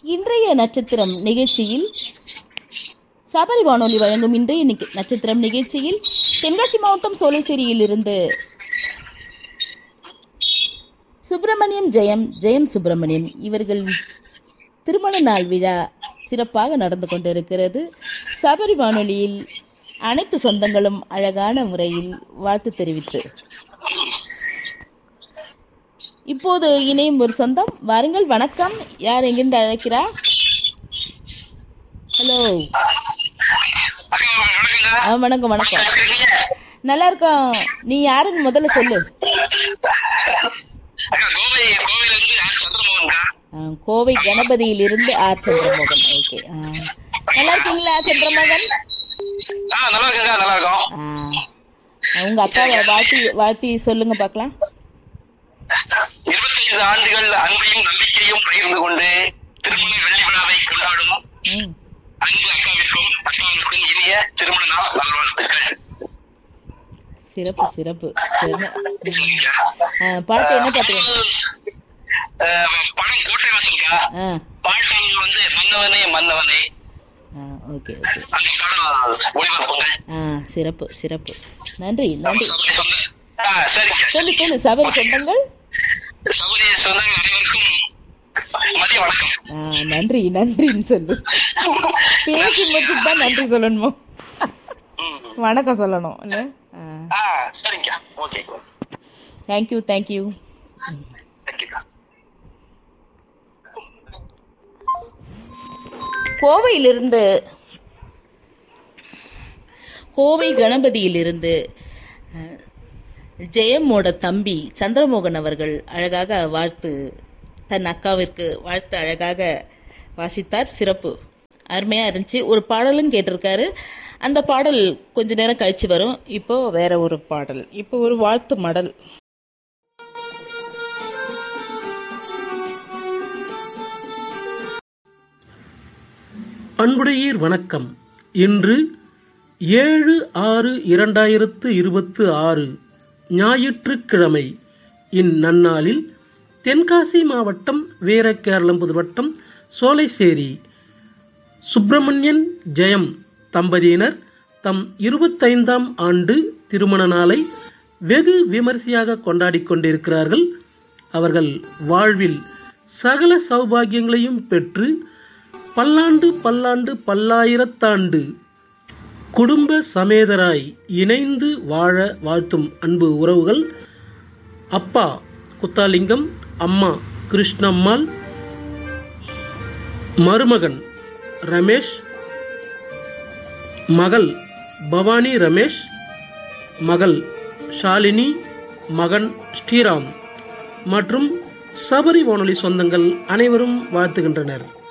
இன்றைய நட்சத்திரம் நிகழ்ச்சியில் சபரி வானொலி வழங்கும் இன்றைய நிக- நட்சத்திரம் நிகழ்ச்சியில் தென்காசி மாவட்டம் சோலைசேரியில் இருந்து சுப்பிரமணியம் ஜெயம் ஜெயம் சுப்பிரமணியம் இவர்கள் திருமண நாள் விழா சிறப்பாக நடந்து கொண்டிருக்கிறது சபரி வானொலியில் அனைத்து சொந்தங்களும் அழகான முறையில் வாழ்த்து தெரிவித்து இப்போது இணையும் ஒரு சொந்தம் வாருங்கள் வணக்கம் யார் எங்கிருந்து அழைக்கிறா ஹலோ அக்கா வணக்கங்க ஆ வணக்கம் வணக்கம் எப்படி இருக்கீங்க? நல்லா இருக்கோம் நீ யாருன்னு முதல்ல சொல்லு அக்கா கோவை கோவையில இருந்து ஆர் சந்திரமோகன்க்கா ஆ, கோவை கணபதியிலிருந்து ஆர் சந்திரமோகன் ஓகே ஆ. நல்லா இருக்கீங்களா சந்திரமோகன் ஆ நல்லா இருக்குங்க நல்லா இருக்கும் ஆ. உங்க அக்காவை வாழ்த்தி வாழ்த்தி சொல்லுங்க பார்க்கலாம் இருபத்தைந்து ஆண்டுகள் அன்பையும் நம்பிக்கையும் பகிர்ந்து கொண்டு திருமண வெள்ளி விழாவை கொண்டாடும் ம் அன்பு அக்காவிற்கும் அக்காவிற்கும் இனிய திருமண நாள் நல்வாழ்த்துக்கள் சிறப்பு சிறப்பு சிறப்பு. சரிங்க ஆ, பாட்டு என்ன பாட்டு வேணும்? அஹ், படம் கோட்டை வாசல்கா ஆ பாட்டம் வந்து மன்னவனே மன்னவனே ஆ ஓகே ஓகே அந்த பாடல் ஒளிபரப்புங்கள் ஆ சிறப்பு சிறப்பு நன்றி நன்றி சபரி சொந்த ஆ, சரிங்க சொல்லு சொல்லு சபரி சொந்தங்கள் சபரி சொந்தங்கள் அனைவருக்கும் மதிய வணக்கம் ஆ நன்றி நன்றின்னு சொல்லு பேசி முடிச்சுட்டு தான் நன்றி சொல்லணுமோ ம். வணக்கம் சொல்லணும் இல்லை ஆ சரிங்க ஓகே தேங்க்யூ தேங்க்யூ தேங்க்யூக்கா கோவையிலிருந்து கோவை கணபதியிலிருந்து அஹ், ஜெயமோட தம்பி சந்திரமோகன் அவர்கள் அழகாக வாழ்த்து தன் அக்காவிற்கு வாழ்த்து அழகாக வாசித்தார் சிறப்பு அருமையாக இருந்துச்சு ஒரு பாடலும் கேட்டிருக்காரு அந்த பாடல் கொஞ்ச நேரம் கழிச்சு வரும் இப்போ வேற ஒரு பாடல் இப்போ ஒரு வாழ்த்து மடல் அன்புடையீர் வணக்கம் இன்று ஏழு ஆறு இரண்டாயிரத்து இருபத்து ஆறு ஞாயிற்றுக்கிழமை இந்நன்னாளில் தென்காசி மாவட்டம் வீரகேரளம்புது வட்டம் சோலைசேரி சுப்பிரமணியன் ஜெயம் தம்பதியினர் தம் இருபத்தைந்தாம் ஆண்டு திருமண நாளை வெகு விமரிசையாக கொண்டாடிக் கொண்டிருக்கிறார்கள் அவர்கள் வாழ்வில் சகல சௌபாகியங்களையும் பெற்று பல்லாண்டு பல்லாண்டு பல்லாயிரத்தாண்டு குடும்ப சமேதராய் இணைந்து வாழ வாழ்த்தும் அன்பு உறவுகள் அப்பா குத்தாலிங்கம் அம்மா கிருஷ்ணம்மாள் மருமகன் ரமேஷ் மகள் பவானி ரமேஷ் மகள் ஷாலினி மகன் ஸ்ரீராம் மற்றும் சபரி வானொலி சொந்தங்கள் அனைவரும் வாழ்த்துகின்றனர்